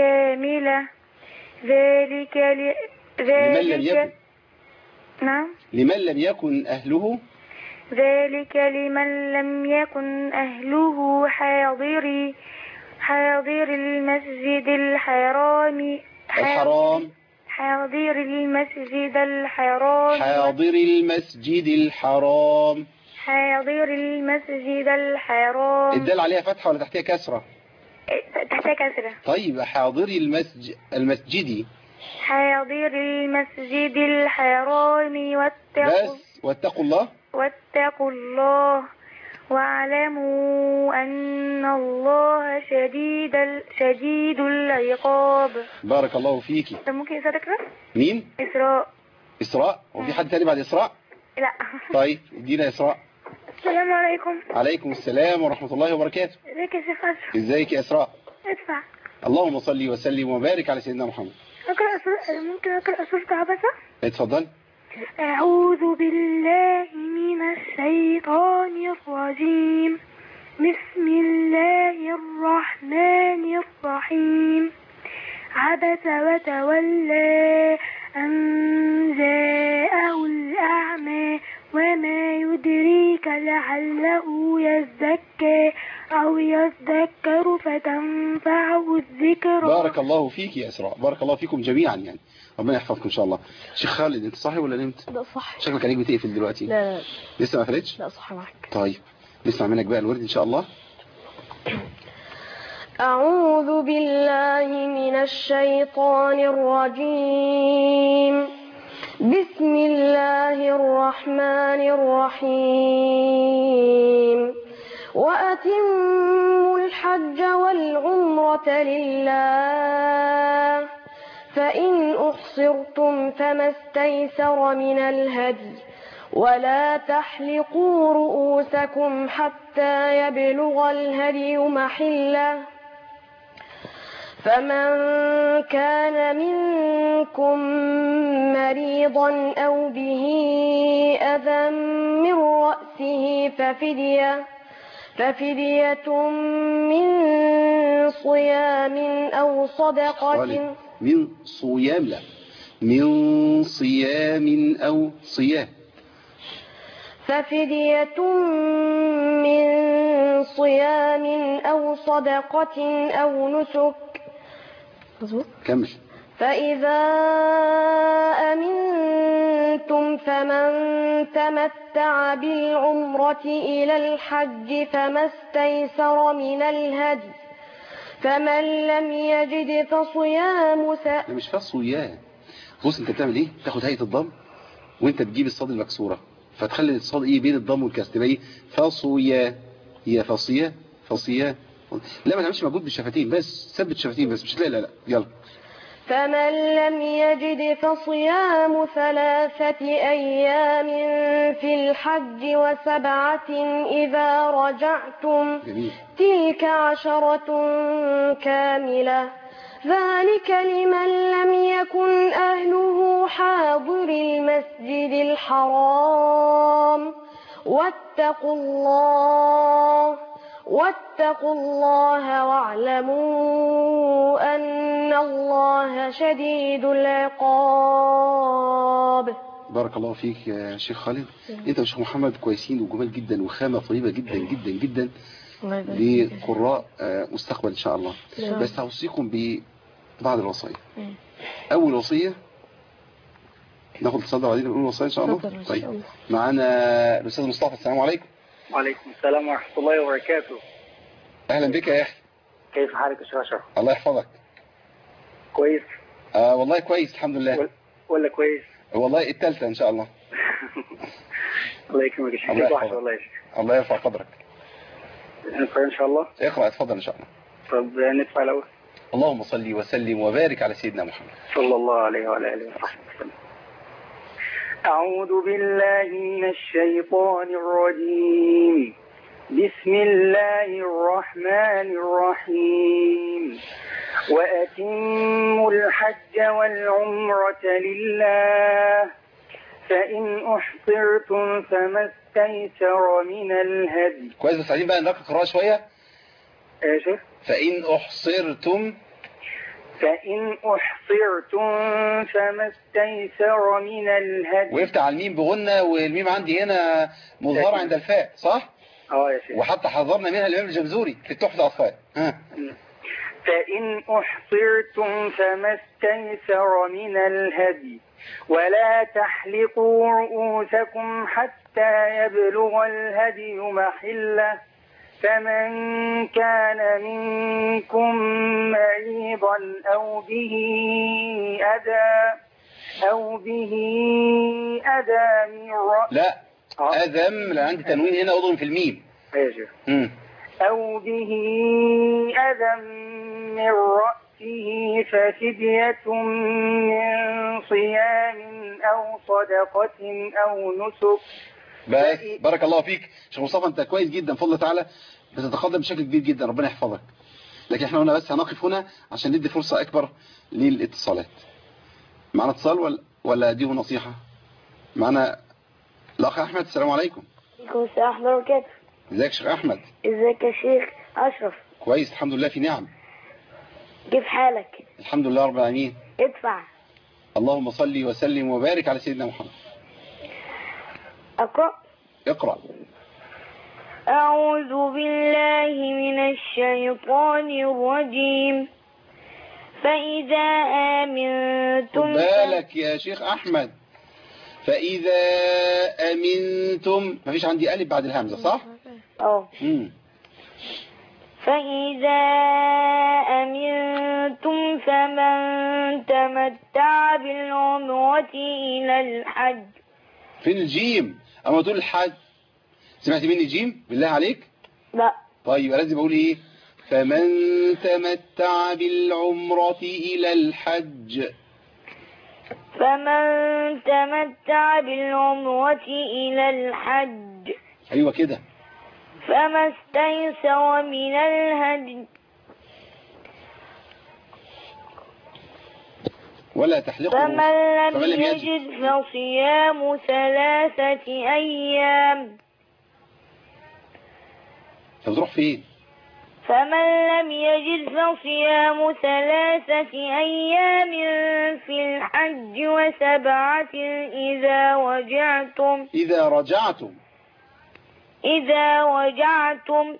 Speaker 7: كاملة ذلك ل...
Speaker 2: لمن لم
Speaker 7: ذلك
Speaker 2: يكن
Speaker 7: نعم
Speaker 2: لمن لم يكن أهله
Speaker 3: ذلك لمن لم يكن أهله حاضر حاضر المسجد الحرام
Speaker 2: الحرام
Speaker 3: حاضر المسجد الحرام
Speaker 2: حاضر المسجد الحرام
Speaker 3: حاضر المسجد الحرام
Speaker 2: الدال عليها فتحة ولا تحتها كسرة
Speaker 3: تحتها كسرة
Speaker 2: طيب حاضر المسجد المسجد
Speaker 3: حاضر المسجد الحرام واتقوا
Speaker 2: بس واتقوا الله
Speaker 3: واتقوا الله واعلموا أن الله شديد ال- شديد العقاب
Speaker 2: بارك الله فيكي
Speaker 3: طب ممكن إسراء تقرأ؟
Speaker 2: مين
Speaker 3: إسراء
Speaker 2: إسراء وفي حد تاني بعد إسراء
Speaker 3: لا
Speaker 2: طيب ادينا إسراء
Speaker 3: السلام عليكم
Speaker 2: عليكم السلام ورحمة الله وبركاته
Speaker 3: ازيك يا شيخ أشرف
Speaker 2: ازيك يا إسراء
Speaker 3: ادفع
Speaker 2: اللهم صل وسلم وبارك على سيدنا محمد
Speaker 3: أقرأ سورة ممكن أقرأ سورة عبسة؟
Speaker 2: اتفضل
Speaker 3: أعوذ بالله من الشيطان الرجيم بسم الله الرحمن الرحيم عبس وتولى أن جاءه الأعمى وما يدريك لعله يزكى أو يذكر فتنفعه الذكرى
Speaker 2: بارك الله فيك يا إسراء بارك الله فيكم جميعا يعني ربنا يحفظكم إن شاء الله شيخ خالد أنت صاحي ولا نمت
Speaker 8: لا صح
Speaker 2: شكلك عليك بتقفل دلوقتي
Speaker 8: لا لا
Speaker 2: لسه ما قفلتش
Speaker 8: لا صح معك
Speaker 2: طيب نسمع منك بقى الورد إن شاء الله
Speaker 8: أعوذ بالله من الشيطان الرجيم بسم الله الرحمن الرحيم وأتموا الحج والعمرة لله فإن أحصرتم فما استيسر من الهدي ولا تحلقوا رؤوسكم حتى يبلغ الهدي محله فمن كان منكم مريضا أو به أذى من رأسه ففدية ففدية من صيام أو صدقة
Speaker 2: خالد من صيام لا من صيام أو صيام
Speaker 8: ففدية من صيام أو صدقة أو نسك
Speaker 2: كمل
Speaker 8: فإذا أمنتم فمن تمتع بالعمرة إلى الحج فما استيسر من الهدي فمن لم يجد فصيام س...
Speaker 2: ده مش فصيام بص انت بتعمل ايه تاخد هيئة الضم وانت تجيب الصاد المكسورة فتخلي الصاد ايه بين الضم والكسر تبقى ايه فصيا هي فصيا فصيا لا ما تعملش مجهود بالشفتين بس ثبت الشفتين بس مش هتلاقي لا لا يلا
Speaker 8: فمن لم يجد فصيام ثلاثة أيام في الحج وسبعة إذا رجعتم
Speaker 2: جميل
Speaker 8: تلك عشرة كاملة ذلك لمن لم يكن أهله حاضر المسجد الحرام واتقوا الله واتقوا الله واعلموا أن الله شديد العقاب
Speaker 2: بارك الله فيك يا شيخ خالد انت وشيخ محمد كويسين وجمال جدا وخامة طيبة جدا جدا جدا لقراء آه، مستقبل ان شاء الله بس اوصيكم ببعض الوصايا اول وصية ناخد اتصال وبعدين نقول الوصايا ان شاء الله
Speaker 8: اتفضل إن شاء
Speaker 2: طيب
Speaker 8: الله.
Speaker 2: معانا الاستاذ مصطفى السلام عليكم
Speaker 6: وعليكم السلام ورحمة الله وبركاته
Speaker 2: اهلا بك يا اخي
Speaker 6: كيف حالك يا شيخ أشرف؟
Speaker 2: الله يحفظك
Speaker 6: كويس
Speaker 2: آه والله كويس الحمد لله
Speaker 6: ولا كويس؟
Speaker 2: والله التالتة ان شاء الله
Speaker 6: الله يكرمك يا شيخ
Speaker 2: الله
Speaker 6: كيف
Speaker 2: يحفظك.
Speaker 6: وحش والله يا شيخ
Speaker 2: الله يرفع قدرك
Speaker 6: نقرأ إن شاء الله
Speaker 2: اقرأ اتفضل ان شاء الله
Speaker 6: طب ندفع الأول
Speaker 2: اللهم صل وسلم وبارك على سيدنا محمد
Speaker 6: صلى الله عليه وعلى آله وصحبه وسلم أعوذ بالله من الشيطان الرجيم بسم الله الرحمن الرحيم وأتموا الحج والعمرة لله فإن أحصرتم فما استيسر من الهدي
Speaker 2: كويس بس عايزين بقى نركز قراءة شوية
Speaker 6: يا شيخ
Speaker 2: فإن أحصرتم
Speaker 9: فإن أحصرتم فما استيسر من الهدي
Speaker 2: ويفتح على الميم بغنة والميم عندي هنا مظهرة عند الفاء صح
Speaker 9: اه يا شيخ
Speaker 2: وحتى حذرنا منها الإمام الجمزوري في التحفة الأطفال ها
Speaker 9: فإن أحصرتم فما استيسر من الهدي ولا تحلقوا رؤوسكم حتى يبلغ الهدي محله فمن كان منكم مريضا أو به أذى أو به أذى من رأس
Speaker 2: لا أذم لا عندي تنوين هنا أضم في الميم
Speaker 9: يا شيخ
Speaker 2: مم.
Speaker 9: أو به أذى من رأسه ففدية من صيام أو صدقة أو نسك
Speaker 2: بس بارك الله فيك شيخ مصطفى انت كويس جدا فضل تعالى بتتقدم بشكل كبير جدا ربنا يحفظك لكن احنا قلنا بس هنقف هنا عشان ندي فرصة اكبر للاتصالات معنا اتصال ولا ولا اديه نصيحة معنا الاخ احمد السلام عليكم
Speaker 5: عليكم السلام ورحمة الله وبركاته
Speaker 2: ازيك يا شيخ احمد
Speaker 5: ازيك يا شيخ أشرف
Speaker 2: كويس الحمد لله في نعم
Speaker 5: كيف حالك
Speaker 2: الحمد لله رب العالمين
Speaker 5: ادفع
Speaker 2: اللهم صل وسلم وبارك على سيدنا محمد
Speaker 5: أقرأ
Speaker 2: اقرأ
Speaker 5: أعوذ بالله من الشيطان الرجيم فإذا
Speaker 2: خد
Speaker 5: آمنتم
Speaker 2: بالك يا شيخ احمد فاذا امنتم مفيش عندي الف بعد الهمزة صح
Speaker 5: أه
Speaker 2: امم
Speaker 5: فإذا أمنتم فمن تمتع بالعمرة إلى الحج
Speaker 2: فين الجيم اما تقول الحج سمعت مني جيم بالله عليك
Speaker 5: لا
Speaker 2: طيب يبقى لازم اقول ايه فمن تمتع بالعمرة الى الحج
Speaker 5: فمن تمتع بالعمرة إلى الحج
Speaker 2: ايوه كده
Speaker 5: فما استيسر من الهدي
Speaker 2: ولا تحلقوا
Speaker 5: فمن لم
Speaker 2: فمن لم يجد.
Speaker 5: يجد فصيام ثلاثة أيام
Speaker 2: طب تروح فين
Speaker 5: فمن لم يجد فصيام ثلاثة أيام في الحج وسبعة إذا وجعتم
Speaker 2: اذا رجعتم
Speaker 5: إذا وجعتم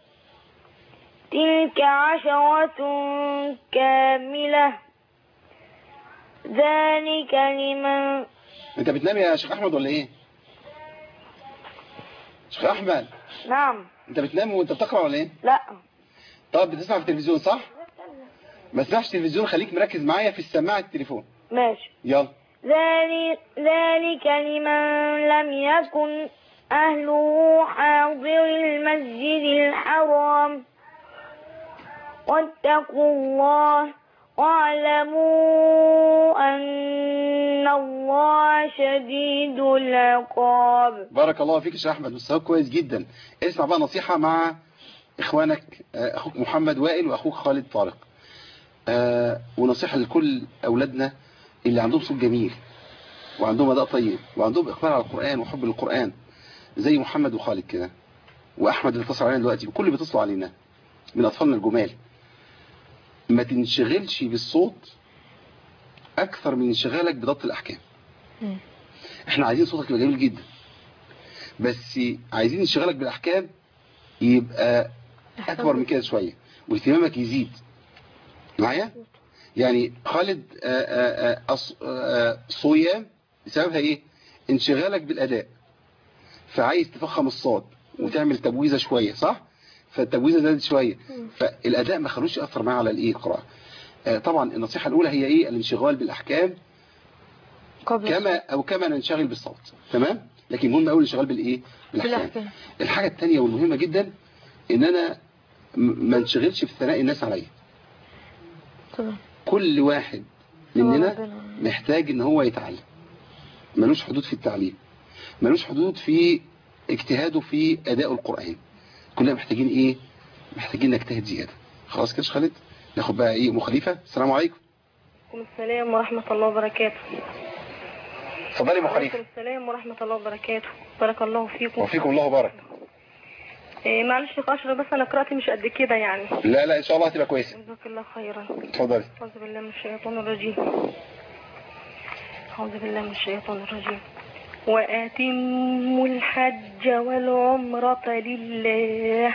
Speaker 5: تلك عشرة كاملة ذلك لمن
Speaker 2: انت بتنام يا شيخ احمد ولا ايه شيخ احمد
Speaker 5: نعم
Speaker 2: انت بتنام وانت بتقرا ولا ايه
Speaker 5: لا
Speaker 2: طب بتسمع في التلفزيون صح ما تسمعش تلفزيون خليك مركز معايا في السماعه التليفون
Speaker 5: ماشي
Speaker 2: يلا
Speaker 5: ذلك, ذلك لمن لم يكن أهله حاضر المسجد الحرام واتقوا الله واعلموا أن الله شديد العقاب
Speaker 2: بارك الله فيك يا شيخ احمد مستواك كويس جدا اسمع بقى نصيحه مع اخوانك آه، اخوك محمد وائل واخوك خالد طارق آه، ونصيحه لكل اولادنا اللي عندهم صوت جميل وعندهم اداء طيب وعندهم اقبال على القران وحب للقران زي محمد وخالد كده واحمد اللي اتصل علينا دلوقتي وكل اللي بيتصلوا علينا من اطفالنا الجمال ما تنشغلش بالصوت اكثر من انشغالك بضبط الاحكام احنا عايزين صوتك يبقى جميل جدا بس عايزين انشغالك بالاحكام يبقى اكبر من كده شويه واهتمامك يزيد معايا يعني خالد آه، آه، آه، أص- آه، صيام سببها ايه انشغالك بالاداء فعايز تفخم الصاد وتعمل تبويزه شويه صح فالتبويزه زادت شويه فالاداء ما خلوش ياثر معاه على الايه القراءه آه، طبعا النصيحه الاولى هي ايه الانشغال بالاحكام
Speaker 10: قبل
Speaker 2: كما او كما ننشغل بالصوت تمام لكن مهم قوي الانشغال بالايه بالاحكام
Speaker 10: بالأحكام.
Speaker 2: الحاجه الثانيه والمهمه جدا ان انا م- ما انشغلش في ثناء الناس عليا
Speaker 10: طبعا
Speaker 2: كل واحد مننا محتاج ان هو يتعلم ملوش حدود في التعليم ملوش حدود في اجتهاده في اداء القرآن كلنا محتاجين ايه محتاجين نجتهد زيادة خلاص كده يا خالد ناخد بقى ايه ام خليفه السلام عليكم
Speaker 7: وعليكم السلام ورحمة الله وبركاته
Speaker 2: اتفضلي يا ام
Speaker 7: وعليكم
Speaker 2: خليفه
Speaker 7: السلام ورحمة الله وبركاته بارك الله فيكم
Speaker 2: وفيكم الله بارك
Speaker 7: إيه معلش يا اشرف بس انا قراءتي مش قد كده يعني
Speaker 2: لا لا ان شاء الله هتبقى كويسه
Speaker 7: جزاك الله خيرا
Speaker 2: اتفضلي
Speaker 7: أعوذ بالله من الشيطان الرجيم أعوذ بالله من الشيطان الرجيم وأتموا الحج والعمرة لله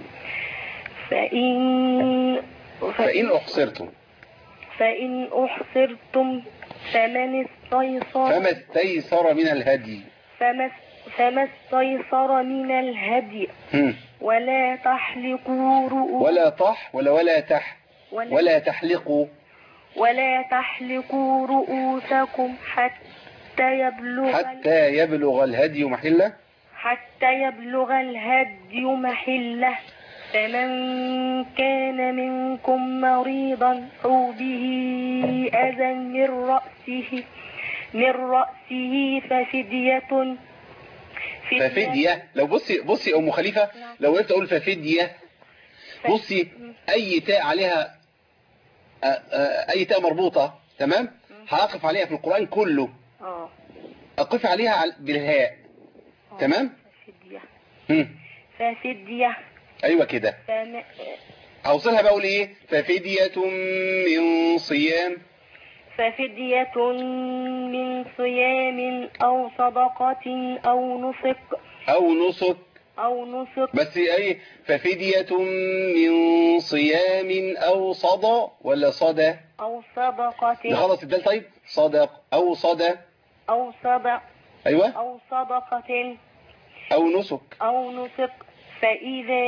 Speaker 7: فإن
Speaker 2: فان احصرتم
Speaker 7: فإن أحصرتم فمن استيسر
Speaker 2: فما استيسر من الهدي
Speaker 7: فما فما استيسر من الهدي
Speaker 2: هم.
Speaker 7: ولا تحلقوا رؤوس
Speaker 2: ولا طح ولا ولا تح
Speaker 7: ولا,
Speaker 2: ولا تحلقوا
Speaker 7: ولا تحلقوا رؤوسكم حتى يبلغ
Speaker 2: حتى يبلغ الهدي محله
Speaker 7: حتى يبلغ الهدي محله فمن كان منكم مريضا أو به أذى من رأسه من رأسه ففدية
Speaker 2: ففدية لو بصي بصي ام خليفة لو قلت اقول ففدية بصي اي تاء عليها آه، آه، اي تاء مربوطة تمام هقف عليها في القرآن كله
Speaker 7: اه
Speaker 2: اقف عليها على- بالهاء تمام
Speaker 7: ففدية
Speaker 2: هم.
Speaker 7: ففدية
Speaker 2: ايوه كده
Speaker 7: فم...
Speaker 2: هوصلها بقول ايه ففدية من صيام
Speaker 7: ففدية من صيام أو صدقة أو نسك
Speaker 2: او نسك
Speaker 7: أو نسك
Speaker 2: بس ايه ففدية من صيام او صدى ولا صدى
Speaker 7: أو صدقة
Speaker 2: نخلص الدال طيب صدق او صدى
Speaker 7: أو صدق
Speaker 2: ايوه
Speaker 7: أو صدقة
Speaker 2: او نسك
Speaker 7: أو نسك فإذا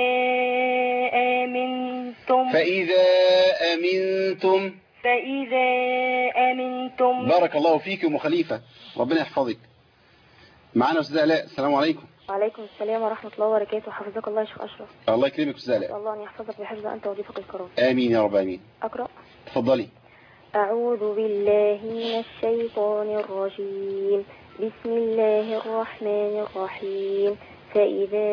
Speaker 7: آمنتم
Speaker 2: فاذا امنتم
Speaker 7: فإذا آمنتم
Speaker 2: بارك الله فيك ام خليفة ربنا يحفظك معانا استاذ الاء السلام عليكم
Speaker 11: وعليكم السلام ورحمة الله وبركاته حفظك الله يا شيخ أشرف
Speaker 2: الله يكرمك استاذ الاء
Speaker 11: والله أن يحفظك بحفظ أنت وضيفك الكرام
Speaker 2: امين يا رب امين
Speaker 11: أقرأ
Speaker 2: تفضلي
Speaker 11: أعوذ بالله من الشيطان الرجيم بسم الله الرحمن الرحيم فإذا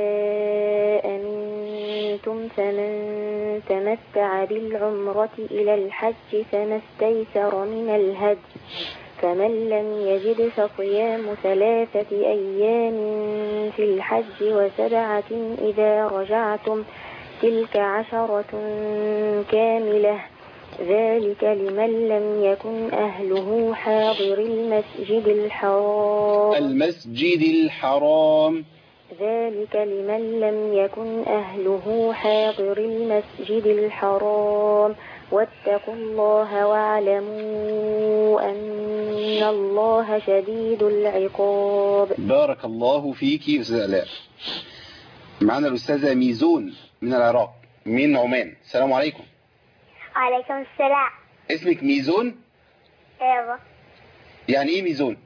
Speaker 11: أمنتم فمن تمتع بالعمرة إلى الحج فما استيسر من الهدي فمن لم يجد فصيام ثلاثة أيام في الحج وسبعة إذا رجعتم تلك عشرة كاملة ذلك لمن لم يكن أهله حاضر المسجد الحرام
Speaker 2: المسجد الحرام
Speaker 11: ذلك لمن لم يكن أهله حاضر المسجد الحرام واتقوا الله واعلموا أن الله شديد العقاب
Speaker 2: بارك الله فيك يا استاذ الاء معانا الاستاذه ميزون من العراق من عمان السلام عليكم
Speaker 5: وعليكم السلام
Speaker 2: اسمك ميزون
Speaker 5: ايوه
Speaker 2: يعني ايه ميزون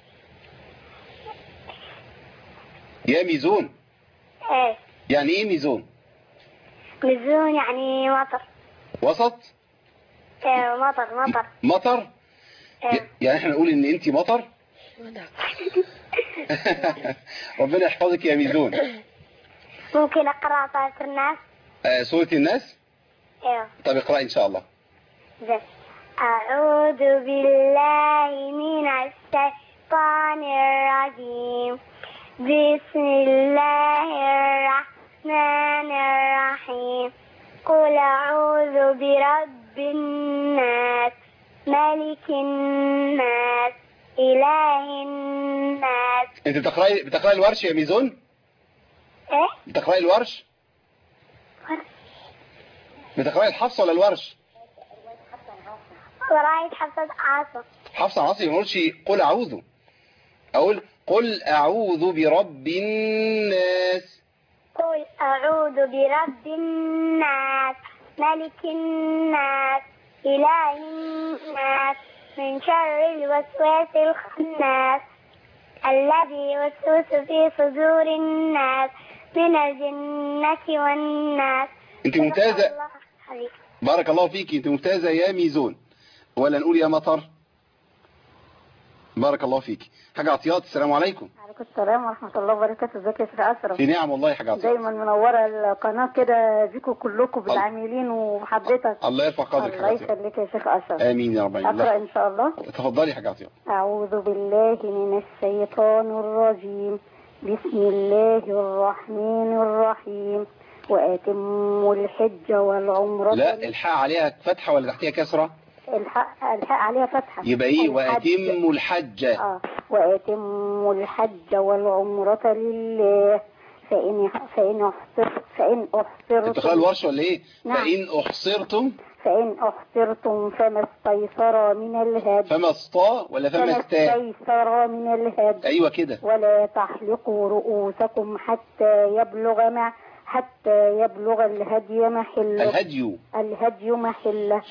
Speaker 2: يا ميزون
Speaker 5: ايه
Speaker 2: يعني ايه ميزون
Speaker 5: مزون يعني مطر
Speaker 2: وسط
Speaker 5: ايه مطر مطر
Speaker 2: مطر
Speaker 5: ايه
Speaker 2: يعني احنا نقول ان انت مطر ربنا يحفظك يا ميزون
Speaker 5: ممكن اقرا صلاة الناس
Speaker 2: آه، سورة الناس
Speaker 5: ايوه
Speaker 2: طب اقرأ ان شاء الله
Speaker 5: بس أعوذ بالله من الشيطان الرجيم بسم الله الرحمن الرحيم قل أعوذ برب الناس ملك الناس إله الناس
Speaker 2: انت بتقرأي بتقرأي الورش يا ميزون
Speaker 5: إيه؟
Speaker 2: بتقرأي الورش بتقرأي الحفص ولا الورش
Speaker 5: قراية حفظ عاصم
Speaker 2: حفص عن عاصم ما يقولش قل اعوذ اقول قل اعوذ برب الناس
Speaker 5: قل أعوذ برب الناس ملك الناس إله الناس من شر الوسواس الخناس الذي يوسوس في صدور الناس من الجنة والناس
Speaker 2: انت ممتازة
Speaker 5: الله حبيبي.
Speaker 2: بارك الله فيك انت ممتازة يا ميزون ولا نقول يا مطر بارك الله فيك حاجة عطيات السلام عليكم
Speaker 12: عليكم السلام ورحمة الله وبركاته ازيك يا شيخ أشرف
Speaker 2: في نعم والله يا حاجة عطيات
Speaker 12: دايما منورة القناة كده بيكم كلكم بالعاملين وحضرتك
Speaker 2: الله يرفع قدرك يا
Speaker 12: الله
Speaker 2: حاجة عطيات
Speaker 12: يخليك يا شيخ أشرف
Speaker 2: امين يا رب العالمين
Speaker 12: أقرأ
Speaker 2: لا،
Speaker 12: إن شاء الله
Speaker 2: تفضلي يا حاجة عطيات
Speaker 12: أعوذ بالله من الشيطان الرجيم بسم الله الرحمن الرحيم وأتموا الحج والعمرة
Speaker 2: لا الحاء عليها فتحة ولا تحتها كسرة
Speaker 12: الحق الحق عليها فتحة
Speaker 2: يبقى ايه
Speaker 12: الحج.
Speaker 2: وأتموا الحج
Speaker 12: آه. وأتموا الحج والعمرة لله فإن فإن أحصر فإن
Speaker 2: انت
Speaker 12: أحصرتم
Speaker 2: خلال ورش ولا ايه
Speaker 12: نعم.
Speaker 2: فإن أحصرتم
Speaker 12: فإن أحصرتم فما استيسر من الهدي
Speaker 2: فما اسطى ولا فما
Speaker 12: فما
Speaker 2: استا
Speaker 12: استيسر من الهدي
Speaker 2: ايوه كده
Speaker 12: ولا تحلقوا رؤوسكم حتى يبلغ مع حتى يبلغ الهدي محله
Speaker 2: الهدي
Speaker 12: الهدي محله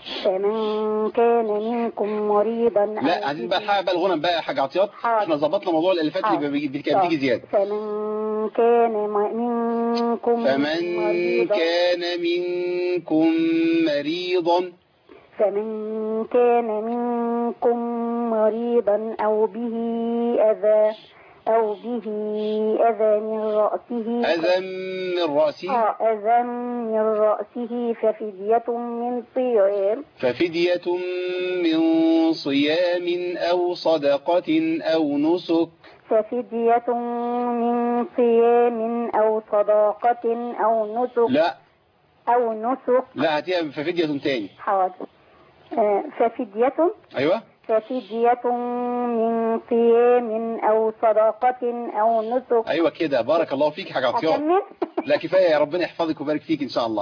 Speaker 12: فمن كان منكم مريضا أو
Speaker 2: لا عايزين بقى
Speaker 12: به-
Speaker 2: حاجه بقى الغنم بقى يا حاج عطيات
Speaker 12: حاضر.
Speaker 2: احنا ظبطنا موضوع الالفات اللي
Speaker 12: حاضر.
Speaker 2: بيجي- كانت بتيجي زياده
Speaker 12: فمن كان م- منكم
Speaker 2: فمن
Speaker 12: مريضا
Speaker 2: كان منكم مريضا
Speaker 12: فمن كان منكم مريضا أو به أذى أو به أذى من رأسه
Speaker 2: اذى من راسه
Speaker 12: آه، أذى من رأسه ففدية من صيام
Speaker 2: ففدية من صيام أو صدقة أو نسك
Speaker 12: ففدية من صيام أو صداقة أو نسك
Speaker 2: لا
Speaker 12: أو نسك
Speaker 2: لا هاتيها ففدية تاني
Speaker 12: حاضر آه، ففدية
Speaker 2: أيوة
Speaker 12: ففدية من صيام أو صداقة أو نسك
Speaker 2: أيوة كده بارك الله فيك يا حاج عطيات
Speaker 12: أكمل
Speaker 2: لا كفاية يا ربنا يحفظك ويبارك فيك إن شاء الله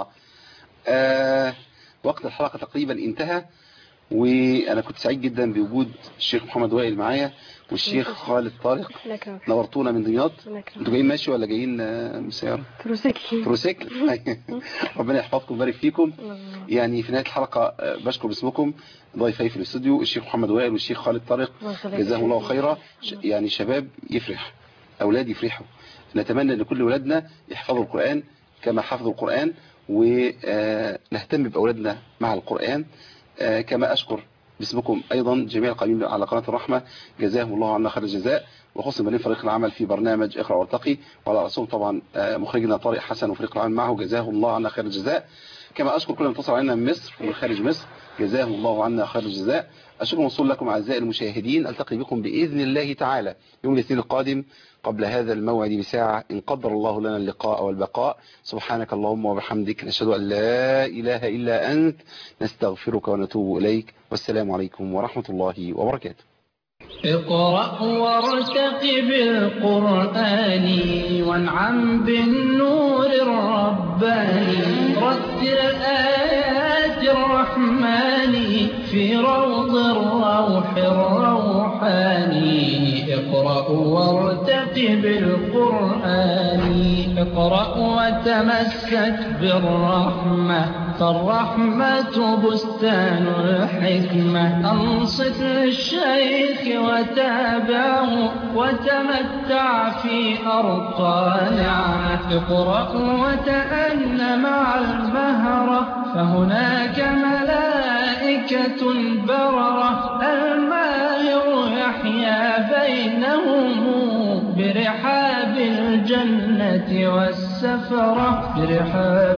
Speaker 2: آه وقت الحلقة تقريبا انتهى وأنا كنت سعيد جدا بوجود الشيخ محمد وائل معايا والشيخ خالد طارق
Speaker 10: لك
Speaker 2: نورتونا من دمياط
Speaker 10: لك
Speaker 2: انتوا جايين ماشي ولا جايين آه، مسيارة
Speaker 10: تروسيكي
Speaker 2: تروسيكل ربنا يحفظكم ويبارك فيكم يعني في نهاية الحلقة آه، بشكر باسمكم ضيفي في الاستوديو الشيخ محمد وائل والشيخ خالد طارق جزاهم الله خيرا ش- يعني شباب يفرح أولاد يفرحوا نتمنى أن كل ولادنا يحفظوا القرآن كما حفظوا القرآن ونهتم بأولادنا مع القرآن آه، كما أشكر باسمكم أيضا جميع القائمين على قناة الرحمة جزاهم الله عنا خير الجزاء وخصوصا بنين فريق العمل في برنامج اقرأ وارتقي وعلى رأسهم طبعا آه، مخرجنا طارق حسن وفريق العمل معه جزاهم الله عنا خير الجزاء كما أشكر كل من اتصل علينا من مصر ومن خارج مصر جزاهم الله عنا خير الجزاء أشكر موصول لكم أعزائي المشاهدين ألتقي بكم بإذن الله تعالى يوم الاثنين القادم قبل هذا الموعد بساعة إن قدر الله لنا اللقاء والبقاء سبحانك اللهم وبحمدك نشهد أن لا إله إلا أنت نستغفرك ونتوب إليك والسلام عليكم ورحمة الله وبركاته
Speaker 1: اقرأ وارتقب القرآن وانعم بالنور الرباني رتل آيات الرحمن في روض الروح الروحاني اقرأ وارتقب القرآن اقرأ وتمسك بالرحمة فالرحمة بستان الحكمة أنصت للشيخ وتابعه وتمتع في أرقى نعمة اقرأ وتأن مع المهرة فهناك ملائكة بررة الماهر يحيا بينهم برحاب الجنة والسفرة برحاب